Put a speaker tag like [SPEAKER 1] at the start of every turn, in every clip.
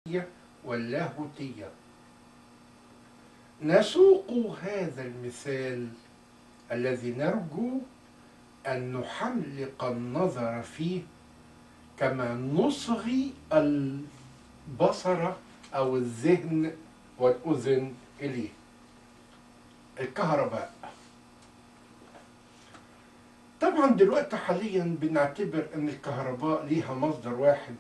[SPEAKER 1] واللاهوتية نسوق هذا المثال الذي نرجو أن نحلق النظر فيه كما نصغي البصر أو الذهن والأذن إليه الكهرباء طبعا دلوقتي حاليا بنعتبر ان الكهرباء ليها مصدر واحد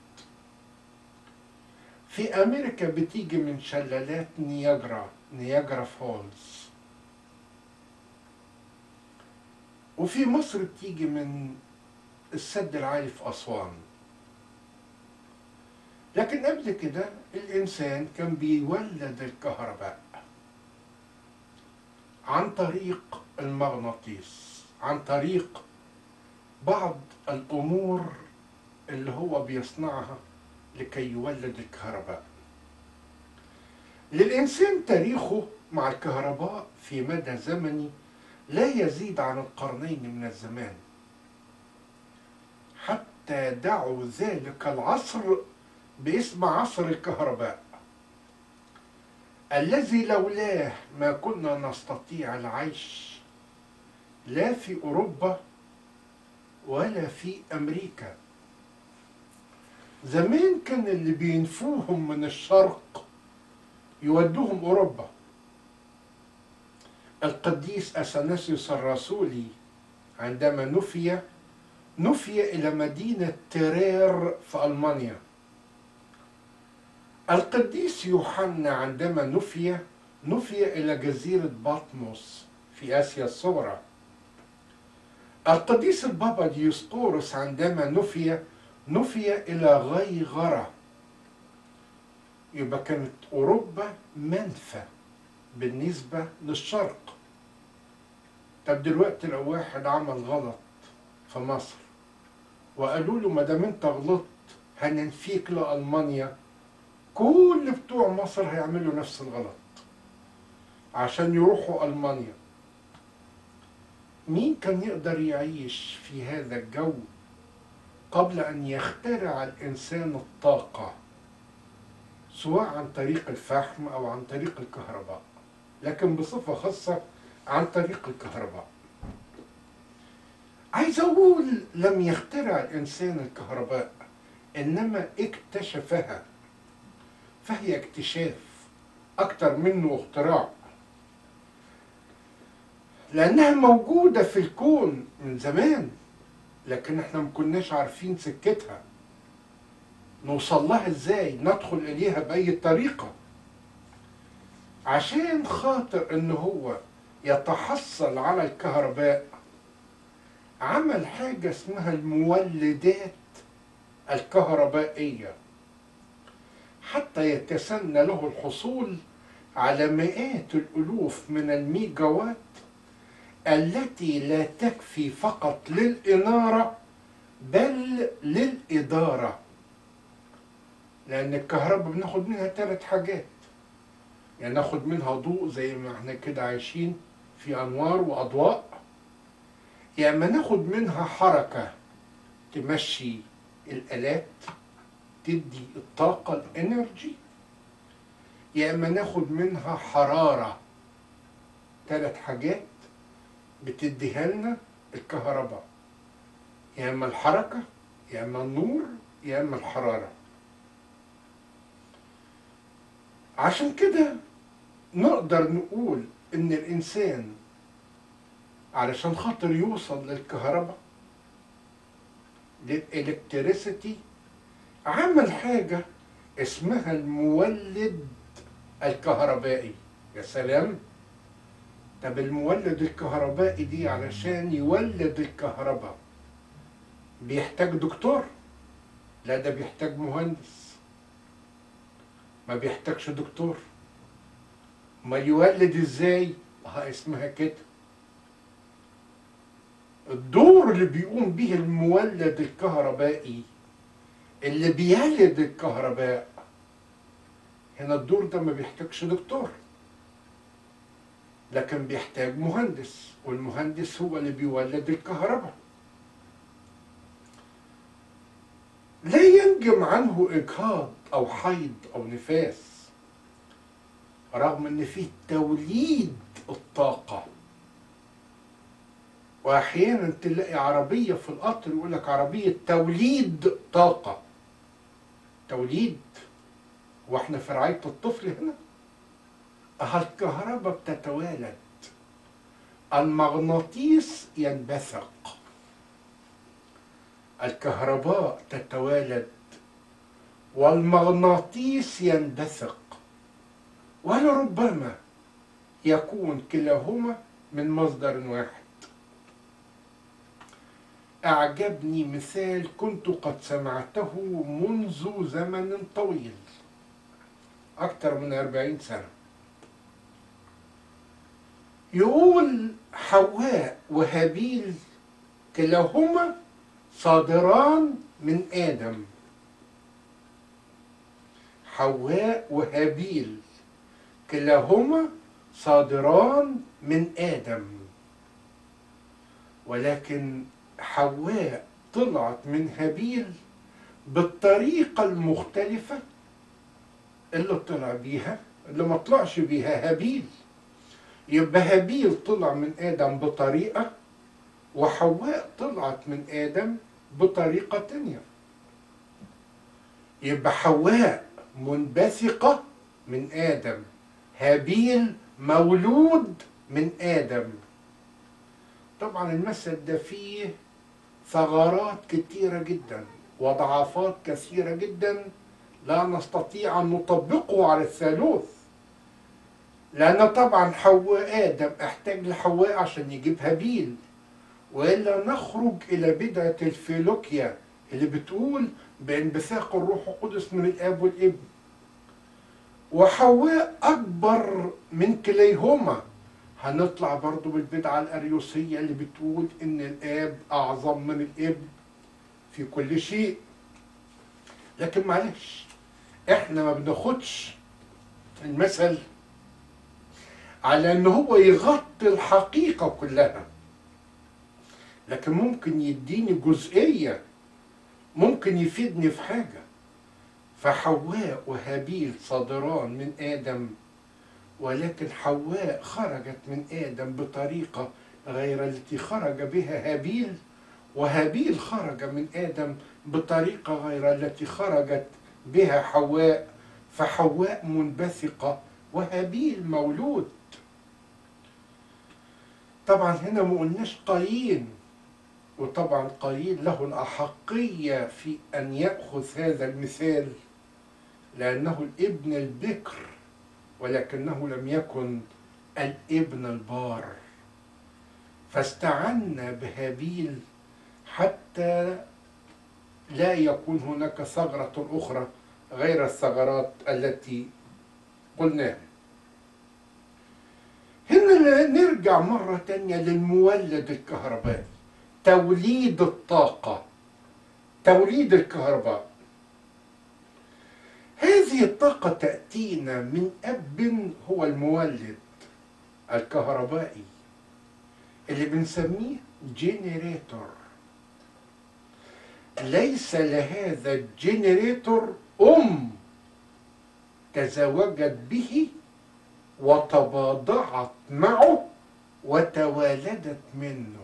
[SPEAKER 1] في امريكا بتيجي من شلالات نياجرا نياجرا فولز وفي مصر بتيجي من السد العالي في اسوان لكن قبل كده الانسان كان بيولد الكهرباء عن طريق المغناطيس عن طريق بعض الامور اللي هو بيصنعها لكي يولد الكهرباء للانسان تاريخه مع الكهرباء في مدى زمني لا يزيد عن القرنين من الزمان حتى دعوا ذلك العصر باسم عصر الكهرباء الذي لولاه ما كنا نستطيع العيش لا في اوروبا ولا في امريكا زمان كان اللي بينفوهم من الشرق يودوهم اوروبا القديس اثناسيوس الرسولي عندما نفي نفي الى مدينه تيرير في المانيا القديس يوحنا عندما نفي نفي الى جزيره بطمس في اسيا الصغرى القديس البابا ديوسقورس عندما نفي نفي إلى غيغرة يبقى كانت أوروبا منفى بالنسبة للشرق طب دلوقتي لو واحد عمل غلط في مصر وقالوا له ما دام انت غلطت هننفيك لألمانيا كل بتوع مصر هيعملوا نفس الغلط عشان يروحوا ألمانيا مين كان يقدر يعيش في هذا الجو قبل أن يخترع الإنسان الطاقة سواء عن طريق الفحم أو عن طريق الكهرباء لكن بصفة خاصة عن طريق الكهرباء عايز أقول لم يخترع الإنسان الكهرباء إنما اكتشفها فهي اكتشاف أكتر منه اختراع لأنها موجودة في الكون من زمان لكن احنا ما كناش عارفين سكتها نوصل لها ازاي ندخل اليها باي طريقة عشان خاطر ان هو يتحصل على الكهرباء عمل حاجة اسمها المولدات الكهربائية حتى يتسنى له الحصول على مئات الألوف من الميجا وات التي لا تكفي فقط للإنارة بل للإدارة لأن الكهرباء بناخد منها ثلاث حاجات يعني ناخد منها ضوء زي ما احنا كده عايشين في أنوار وأضواء يا يعني اما ناخد منها حركة تمشي الآلات تدي الطاقة الانرجي يا اما ناخد منها حرارة ثلاث حاجات بتديها لنا الكهرباء يا اما الحركه يا اما النور يا اما الحراره عشان كده نقدر نقول ان الانسان علشان خاطر يوصل للكهرباء للالكتريسيتي عمل حاجه اسمها المولد الكهربائي يا سلام طب المولد الكهربائي دي علشان يولد الكهرباء بيحتاج دكتور لا ده بيحتاج مهندس ما بيحتاجش دكتور ما يولد ازاي ها اسمها كده الدور اللي بيقوم به المولد الكهربائي اللي بيلد الكهرباء هنا الدور ده ما بيحتاجش دكتور لكن بيحتاج مهندس والمهندس هو اللي بيولد الكهرباء لا ينجم عنه إجهاض أو حيض أو نفاس رغم إن فيه توليد الطاقة وأحيانا تلاقي عربية في القطر يقول لك عربية توليد طاقة توليد واحنا في رعاية الطفل هنا أه الكهرباء بتتوالد المغناطيس ينبثق الكهرباء تتوالد والمغناطيس ينبثق ولربما يكون كلاهما من مصدر واحد أعجبني مثال كنت قد سمعته منذ زمن طويل أكثر من أربعين سنة يقول حواء وهابيل كلاهما صادران من آدم حواء وهابيل كلاهما صادران من آدم ولكن حواء طلعت من هابيل بالطريقة المختلفة اللي طلع بيها اللي ما طلعش بيها هابيل يبقى هابيل طلع من آدم بطريقة وحواء طلعت من آدم بطريقة تانية يبقى حواء منبثقة من آدم هابيل مولود من آدم طبعا المثل ده فيه ثغرات كتيرة جدا وضعفات كثيرة جدا لا نستطيع أن نطبقه على الثالوث لأن طبعا حواء آدم احتاج لحواء عشان يجيب هابيل وإلا نخرج إلى بدعة الفيلوكيا اللي بتقول بانبثاق الروح القدس من الآب والابن وحواء أكبر من كليهما هنطلع برضو بالبدعة الأريوسية اللي بتقول إن الآب أعظم من الابن في كل شيء لكن معلش إحنا ما بناخدش المثل على إن هو يغطي الحقيقة كلها لكن ممكن يديني جزئية ممكن يفيدني في حاجة فحواء وهابيل صادران من آدم ولكن حواء خرجت من آدم بطريقة غير التي خرج بها هابيل وهابيل خرج من آدم بطريقة غير التي خرجت بها حواء فحواء منبثقة وهابيل مولود طبعا هنا ما قلناش قايين وطبعا قايين له الأحقية في أن يأخذ هذا المثال لأنه الابن البكر ولكنه لم يكن الابن البار فاستعنا بهابيل حتى لا يكون هناك ثغرة أخرى غير الثغرات التي قلناها هنا نرجع مرة تانية للمولد الكهربائي توليد الطاقة توليد الكهرباء هذه الطاقة تأتينا من أب هو المولد الكهربائي اللي بنسميه جينيريتور ليس لهذا الجينيريتور أم تزوجت به وتباضعت معه وتوالدت منه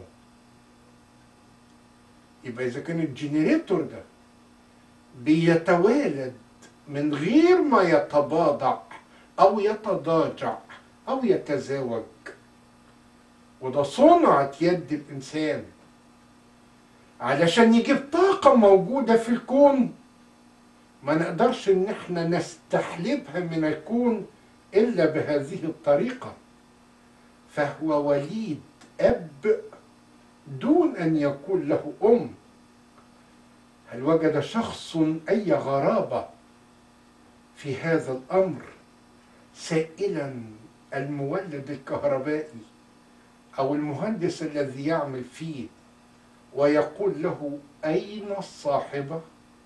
[SPEAKER 1] يبقى إذا كان الجينيريتور ده بيتوالد من غير ما يتباضع أو يتضاجع أو يتزاوج وده صنعة يد الإنسان علشان يجيب طاقة موجودة في الكون ما نقدرش إن احنا نستحلبها من الكون إلا بهذه الطريقة فهو وليد أب دون أن يكون له أم هل وجد شخص أي غرابة في هذا الأمر سائلا المولد الكهربائي أو المهندس الذي يعمل فيه ويقول له أين الصاحبة؟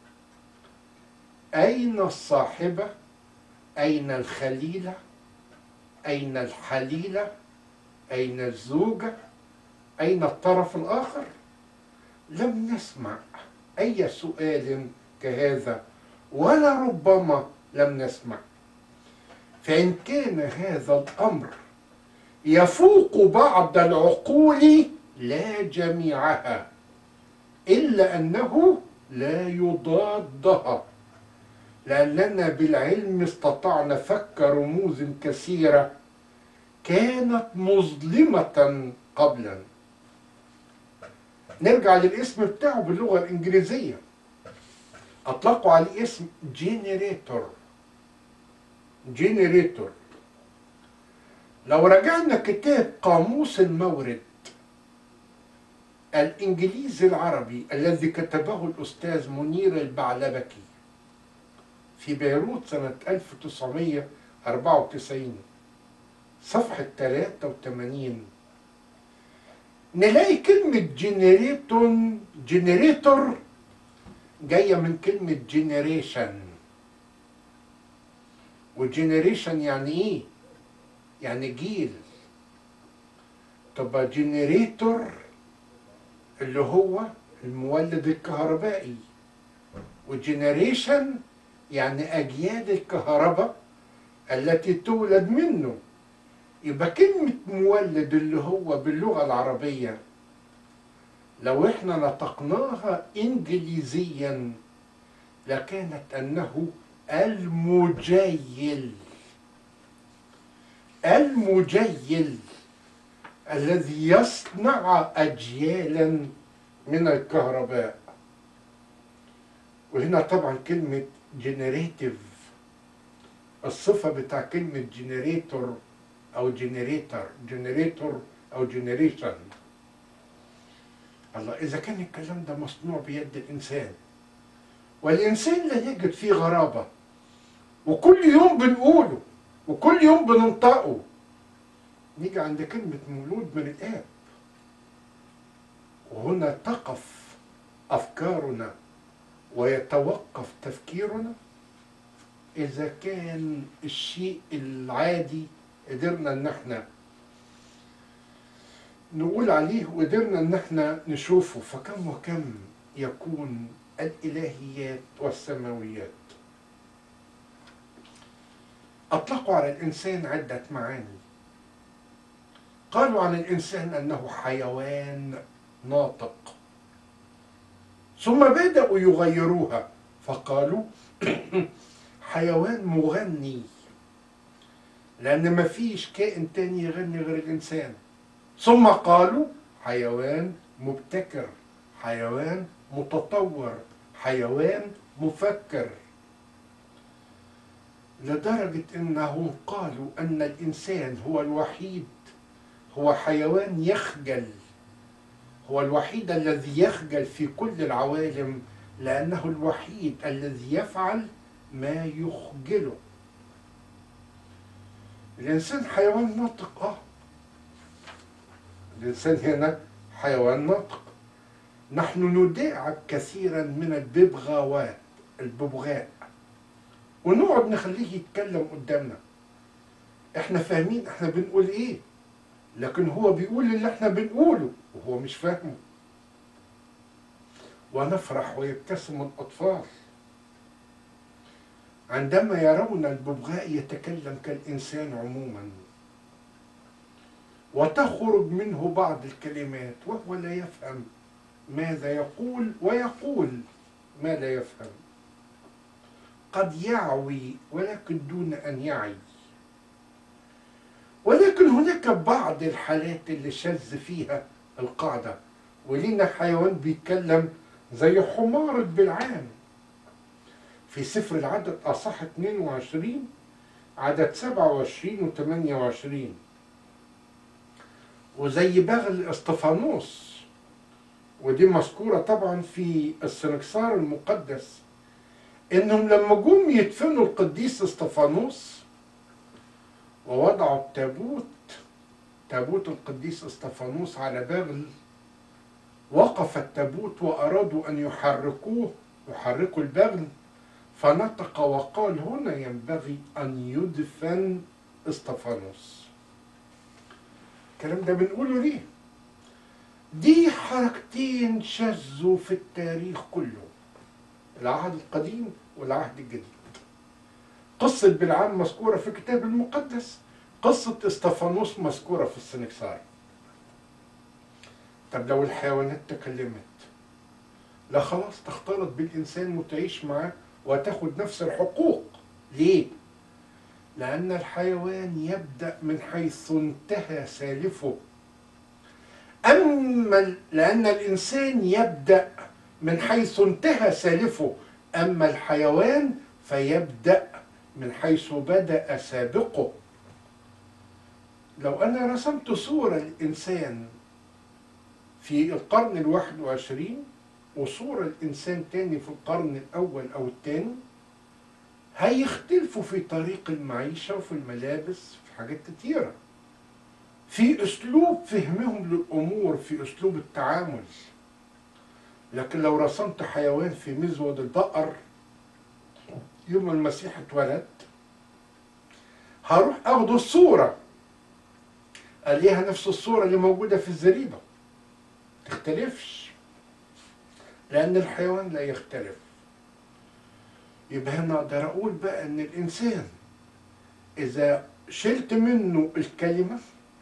[SPEAKER 1] أين الصاحبة؟ أين الخليلة؟ أين الحليلة؟ أين الزوجة؟ أين الطرف الآخر؟ لم نسمع أي سؤال كهذا ولا ربما لم نسمع فإن كان هذا الأمر يفوق بعض العقول لا جميعها إلا أنه لا يضادها لأننا بالعلم استطعنا فك رموز كثيرة كانت مظلمة قبلا نرجع للاسم بتاعه باللغة الإنجليزية أطلقوا عليه اسم جينيريتور جينيريتور لو رجعنا كتاب قاموس المورد الإنجليزي العربي الذي كتبه الأستاذ منير البعلبكي في بيروت سنة 1994 صفحة 83 نلاقي كلمة جنريتون جنريتور جاية من كلمة جنريشن وجنريشن يعني ايه؟ يعني جيل طب جنريتور اللي هو المولد الكهربائي وجنريشن يعني أجيال الكهرباء التي تولد منه يبقى كلمة مولد اللي هو باللغة العربية لو احنا نطقناها انجليزيا لكانت انه المجيل المجيل الذي يصنع اجيالا من الكهرباء وهنا طبعا كلمة جنريتيف الصفة بتاع كلمة جنريتور أو جنريتور جنريتور أو جنريشن الله إذا كان الكلام ده مصنوع بيد الإنسان والإنسان لا يجد فيه غرابة وكل يوم بنقوله وكل يوم بننطقه نيجي عند كلمة مولود من الآب وهنا تقف أفكارنا ويتوقف تفكيرنا إذا كان الشيء العادي قدرنا إن احنا نقول عليه وقدرنا إن احنا نشوفه فكم وكم يكون الإلهيات والسماويات أطلقوا على الإنسان عدة معاني قالوا عن الإنسان أنه حيوان ناطق ثم بدأوا يغيروها فقالوا حيوان مغني لأن ما فيش كائن تاني يغني غير الإنسان ثم قالوا حيوان مبتكر حيوان متطور حيوان مفكر لدرجة أنهم قالوا أن الإنسان هو الوحيد هو حيوان يخجل هو الوحيد الذي يخجل في كل العوالم لأنه الوحيد الذي يفعل ما يخجله الإنسان حيوان ناطق آه الإنسان هنا حيوان ناطق نحن نداعب كثيرا من الببغاوات الببغاء ونقعد نخليه يتكلم قدامنا احنا فاهمين احنا بنقول ايه لكن هو بيقول اللي احنا بنقوله وهو مش فاهمه ونفرح ويبتسم الأطفال عندما يرون الببغاء يتكلم كالإنسان عموما وتخرج منه بعض الكلمات وهو لا يفهم ماذا يقول ويقول ما لا يفهم قد يعوي ولكن دون أن يعي ولكن هناك بعض الحالات اللي شذ فيها القاعدة ولينا حيوان بيتكلم زي حمارة بالعام في سفر العدد أصح 22 عدد 27 و 28 وزي بغل اسطفانوس ودي مذكورة طبعا في السنكسار المقدس انهم لما جم يدفنوا القديس اسطفانوس ووضعوا التابوت تابوت القديس اسطفانوس على بغل وقف التابوت وارادوا ان يحركوه يحركوا البغل فنطق وقال هنا ينبغي ان يدفن اسطفانوس الكلام ده بنقوله ليه دي حركتين شذوا في التاريخ كله العهد القديم والعهد الجديد قصة بالعام مذكورة في الكتاب المقدس قصة استفانوس مذكورة في السنكسار طب لو الحيوانات تكلمت لا خلاص تختلط بالإنسان وتعيش معاه وتاخد نفس الحقوق ليه؟ لأن الحيوان يبدأ من حيث انتهى سالفه أما ال- لأن الإنسان يبدأ من حيث انتهى سالفه أما الحيوان فيبدأ من حيث بدأ سابقه لو أنا رسمت صورة الإنسان في القرن الواحد وعشرين وصورة الإنسان تاني في القرن الأول أو الثاني هيختلفوا في طريق المعيشة وفي الملابس في حاجات كتيرة في أسلوب فهمهم للأمور في أسلوب التعامل لكن لو رسمت حيوان في مزود البقر يوم المسيح اتولد هروح اخد الصورة الاقيها نفس الصورة اللي موجودة في الزريبة تختلفش لأن الحيوان لا يختلف يبقى هنا أقدر أقول بقى إن الإنسان إذا شلت منه الكلمة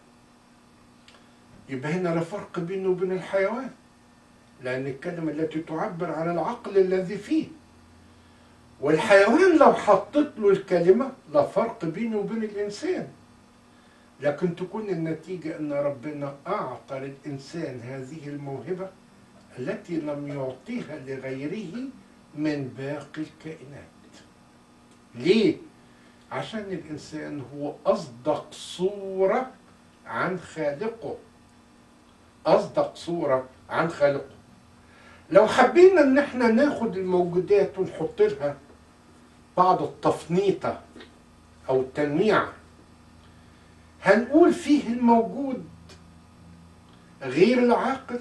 [SPEAKER 1] يبقى هنا لا فرق بينه وبين الحيوان لأن الكلمة التي تعبر عن العقل الذي فيه والحيوان لو حطيت له الكلمة لا فرق بينه وبين الإنسان لكن تكون النتيجة أن ربنا أعطى للإنسان هذه الموهبة التي لم يعطيها لغيره من باقي الكائنات ليه؟ عشان الإنسان هو أصدق صورة عن خالقه أصدق صورة عن خالقه لو حبينا ان احنا ناخد الموجودات ونحط لها بعض التفنيطة او التنويع هنقول فيه الموجود غير العاقل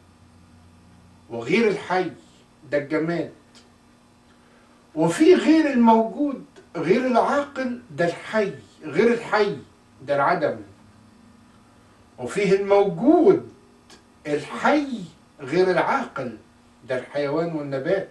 [SPEAKER 1] وغير الحي ده الجماد وفي غير الموجود غير العاقل ده الحي غير الحي ده العدم وفيه الموجود الحي غير العاقل ده الحيوان والنبات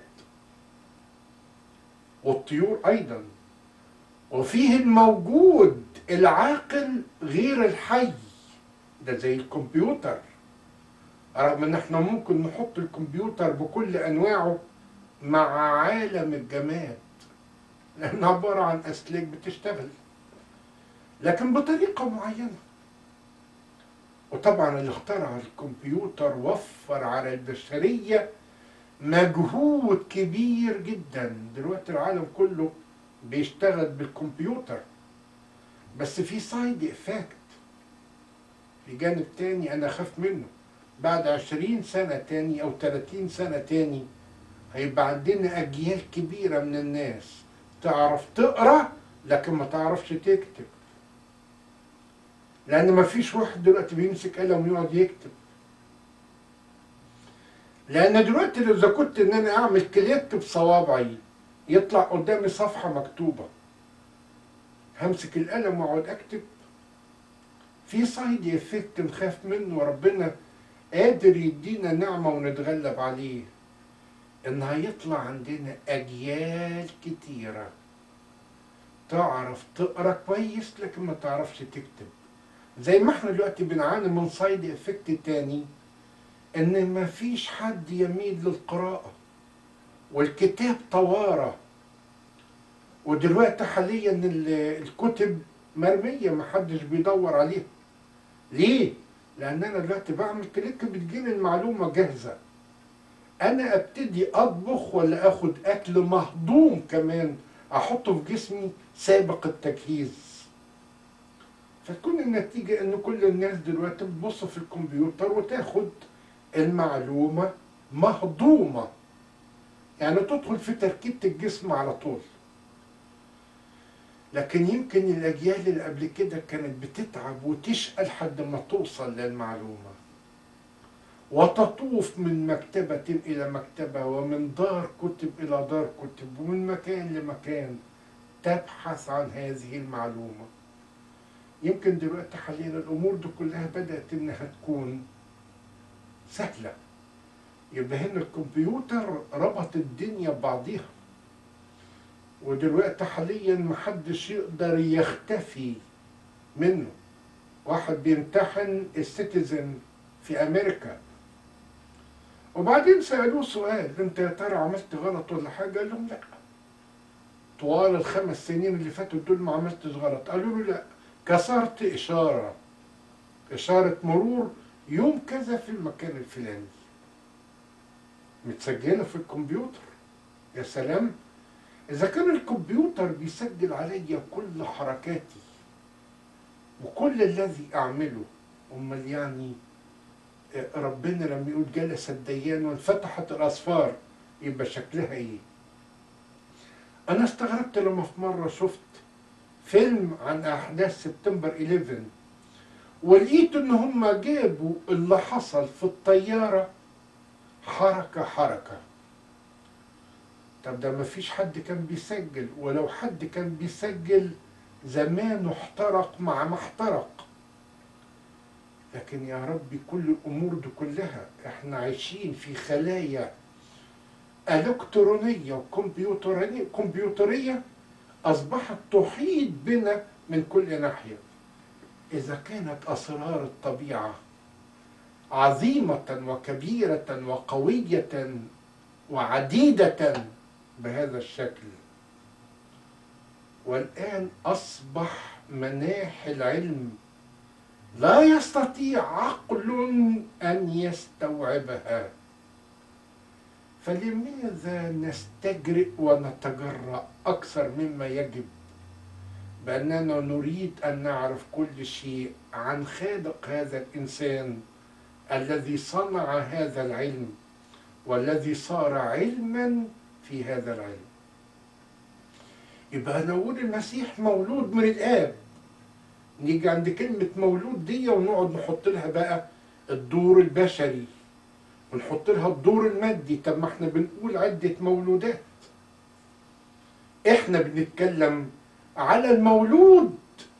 [SPEAKER 1] والطيور ايضا وفيه الموجود العاقل غير الحي ده زي الكمبيوتر رغم ان احنا ممكن نحط الكمبيوتر بكل انواعه مع عالم الجماد لانه عباره عن اسلاك بتشتغل لكن بطريقه معينه وطبعا اللي اخترع الكمبيوتر وفر على البشريه مجهود كبير جدا دلوقتي العالم كله بيشتغل بالكمبيوتر بس في سايد افكت في جانب تاني انا اخاف منه بعد عشرين سنة تاني او تلاتين سنة تاني هيبقى عندنا اجيال كبيرة من الناس تعرف تقرا لكن ما تعرفش تكتب لان ما فيش واحد دلوقتي بيمسك قلم ويقعد يكتب لان دلوقتي لو اذا كنت ان انا اعمل كليك بصوابعي يطلع قدامي صفحه مكتوبه همسك القلم واقعد اكتب في سايد افكت نخاف منه وربنا قادر يدينا نعمه ونتغلب عليه ان هيطلع عندنا اجيال كتيره تعرف تقرا كويس لكن ما تعرفش تكتب زي ما احنا دلوقتي بنعاني من سايد افكت تاني ان ما فيش حد يميل للقراءة والكتاب طوارة ودلوقتي حاليا ال- الكتب مرمية ما حدش بيدور عليها ليه؟ لأن أنا دلوقتي بعمل كليك بتجيلي المعلومة جاهزة أنا أبتدي أطبخ ولا آخد أكل مهضوم كمان أحطه في جسمي سابق التجهيز فتكون النتيجة إن كل الناس دلوقتي بتبص في الكمبيوتر وتاخد المعلومة مهضومة يعني تدخل في تركيبة الجسم على طول لكن يمكن الأجيال اللي قبل كده كانت بتتعب وتشقى لحد ما توصل للمعلومة وتطوف من مكتبة إلى مكتبة ومن دار كتب إلى دار كتب ومن مكان لمكان تبحث عن هذه المعلومة يمكن دلوقتي حاليا الأمور دي كلها بدأت إنها تكون سهلة يبقى هنا الكمبيوتر ربط الدنيا ببعضيها ودلوقتي حاليا محدش يقدر يختفي منه واحد بيمتحن السيتيزن في امريكا وبعدين سالوه سؤال انت يا ترى عملت غلط ولا حاجه قال لهم لا طوال الخمس سنين اللي فاتوا دول ما عملتش غلط قالوا له لا كسرت اشاره اشاره مرور يوم كذا في المكان الفلاني متسجله في الكمبيوتر يا سلام اذا كان الكمبيوتر بيسجل عليا كل حركاتي وكل الذي اعمله امال يعني ربنا لما يقول جلس الديان وانفتحت الاسفار يبقى شكلها ايه انا استغربت لما في مره شفت فيلم عن احداث سبتمبر 11 ولقيت ان هم جابوا اللي حصل في الطياره حركه حركه طب ده ما فيش حد كان بيسجل ولو حد كان بيسجل زمانه احترق مع ما احترق لكن يا ربي كل الامور دي كلها احنا عايشين في خلايا الكترونيه وكمبيوتريه كمبيوتريه اصبحت تحيط بنا من كل ناحيه اذا كانت اسرار الطبيعه عظيمه وكبيره وقويه وعديده بهذا الشكل والان اصبح مناح العلم لا يستطيع عقل ان يستوعبها فلماذا نستجرئ ونتجرأ اكثر مما يجب باننا نريد ان نعرف كل شيء عن خالق هذا الانسان الذي صنع هذا العلم والذي صار علما في هذا العلم يبقى نقول المسيح مولود من الاب نيجي عند كلمة مولود دي ونقعد نحط لها بقى الدور البشري ونحط لها الدور المادي طب ما احنا بنقول عدة مولودات احنا بنتكلم على المولود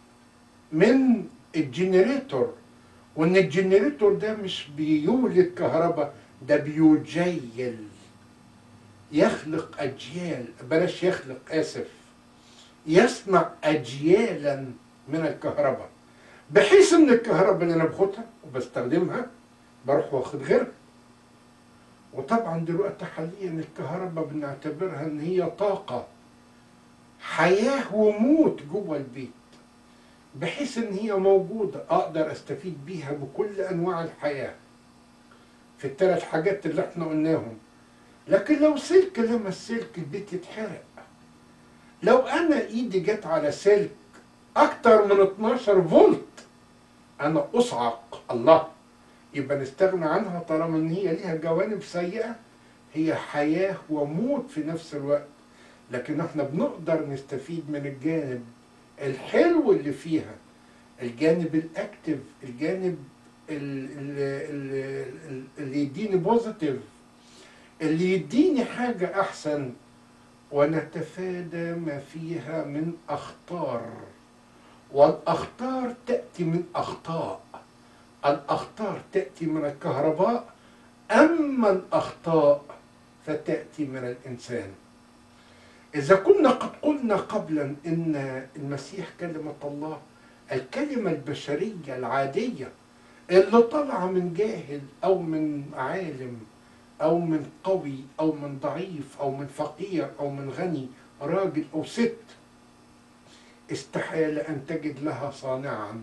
[SPEAKER 1] من الجنريتور وان الجنريتور ده مش بيولد كهرباء ده بيجيل يخلق اجيال بلاش يخلق اسف يصنع اجيالا من الكهرباء بحيث ان الكهرباء اللي انا باخدها وبستخدمها بروح واخد غيرها وطبعا دلوقتي حاليا الكهرباء بنعتبرها ان هي طاقة حياة وموت جوه البيت بحيث ان هي موجودة اقدر استفيد بيها بكل انواع الحياة في الثلاث حاجات اللي احنا قلناهم لكن لو سلك لمس سلك البيت يتحرق لو انا ايدي جت على سلك اكتر من 12 فولت انا اصعق الله يبقى نستغنى عنها طالما ان هي ليها جوانب سيئه هي حياه وموت في نفس الوقت لكن احنا بنقدر نستفيد من الجانب الحلو اللي فيها الجانب الاكتف الجانب ال- ال- ال- ال- اللي يديني بوزيتيف اللي يديني حاجه احسن ونتفادى ما فيها من اخطار والاخطار تاتي من اخطاء الاخطار تاتي من الكهرباء اما الاخطاء فتاتي من الانسان اذا كنا قد قلنا قبلا ان المسيح كلمه الله الكلمه البشريه العاديه اللي طالعه من جاهل او من عالم او من قوي او من ضعيف او من فقير او من غني راجل او ست استحال ان تجد لها صانعا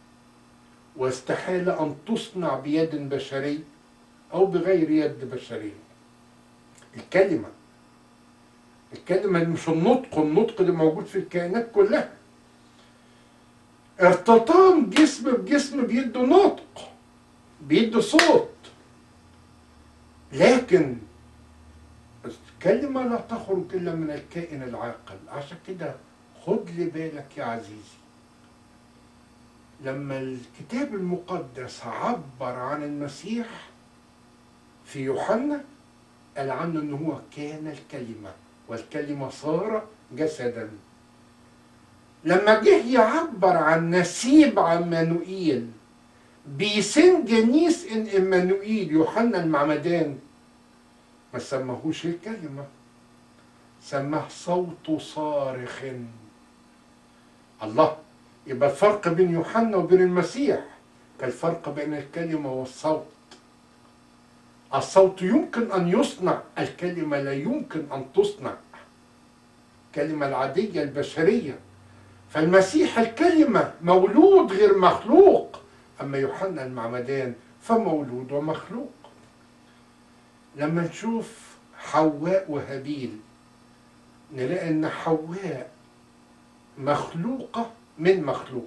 [SPEAKER 1] واستحال ان تصنع بيد بشري او بغير يد بشريه الكلمه الكلمه اللي مش النطق النطق اللي موجود في الكائنات كلها ارتطام جسم بجسم بيده نطق بيده صوت لكن الكلمة لا تخرج إلا من الكائن العاقل عشان كده خد لي بالك يا عزيزي لما الكتاب المقدس عبر عن المسيح في يوحنا قال عنه ان هو كان الكلمة والكلمة صار جسدا لما جه يعبر عن نسيب عمانوئيل بيسن جنيس ان امانوئيل يوحنا المعمدان ما سماهوش الكلمة سماه صوت صارخ الله يبقى الفرق بين يوحنا وبين المسيح كالفرق بين الكلمة والصوت الصوت يمكن أن يصنع الكلمة لا يمكن أن تصنع الكلمة العادية البشرية فالمسيح الكلمة مولود غير مخلوق أما يوحنا المعمدان فمولود ومخلوق لما نشوف حواء وهابيل نلاقي ان حواء مخلوقة من مخلوق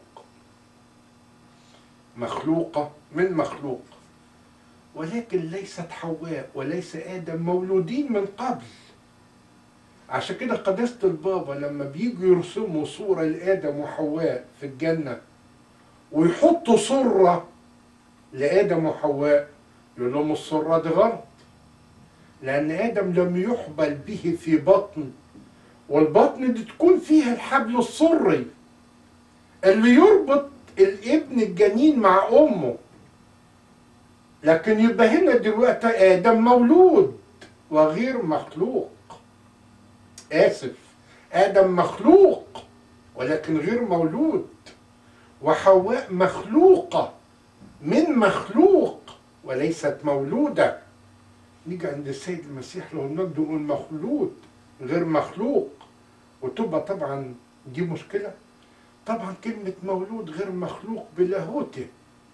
[SPEAKER 1] مخلوقة من مخلوق ولكن ليست حواء وليس آدم مولودين من قبل عشان كده قداسة البابا لما بيجوا يرسموا صورة لآدم وحواء في الجنة ويحطوا صورة لآدم وحواء يقول لهم الصورة دي غلط لأن آدم لم يحبل به في بطن والبطن دي تكون فيها الحبل السري اللي يربط الابن الجنين مع أمه لكن يبقى هنا دلوقتي آدم مولود وغير مخلوق آسف آدم مخلوق ولكن غير مولود وحواء مخلوقة من مخلوق وليست مولودة نيجي عند السيد المسيح له المجد ونقول مخلوق غير مخلوق وتبقى طبعا دي مشكلة طبعا كلمة مولود غير مخلوق بلاهوته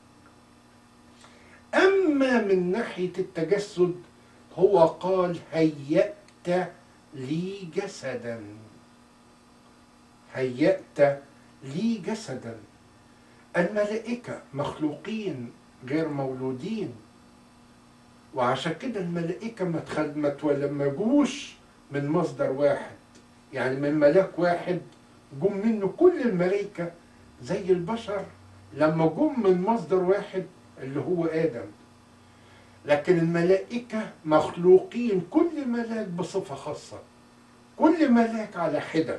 [SPEAKER 1] أما من ناحية التجسد هو قال هيأت لي جسدا هيأت لي جسدا الملائكة مخلوقين غير مولودين وعشان كده الملائكة ما تخل... ما تولمجوش من مصدر واحد يعني من ملاك واحد جم منه كل الملائكة زي البشر لما جم من مصدر واحد اللي هو آدم لكن الملائكة مخلوقين كل ملاك بصفة خاصة كل ملاك على حدة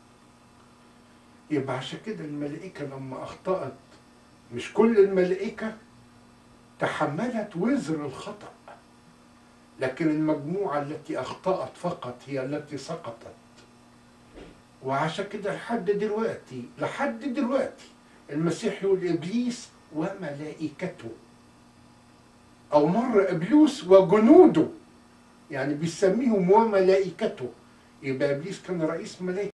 [SPEAKER 1] يبقى عشان كده الملائكة لما أخطأت مش كل الملائكة تحملت وزر الخطأ لكن المجموعة التي أخطأت فقط هي التي سقطت وعشان كده لحد دلوقتي لحد دلوقتي المسيح يقول إبليس وملائكته أو مر إبليس وجنوده يعني بيسميهم وملائكته يبقى إبليس كان رئيس ملائكة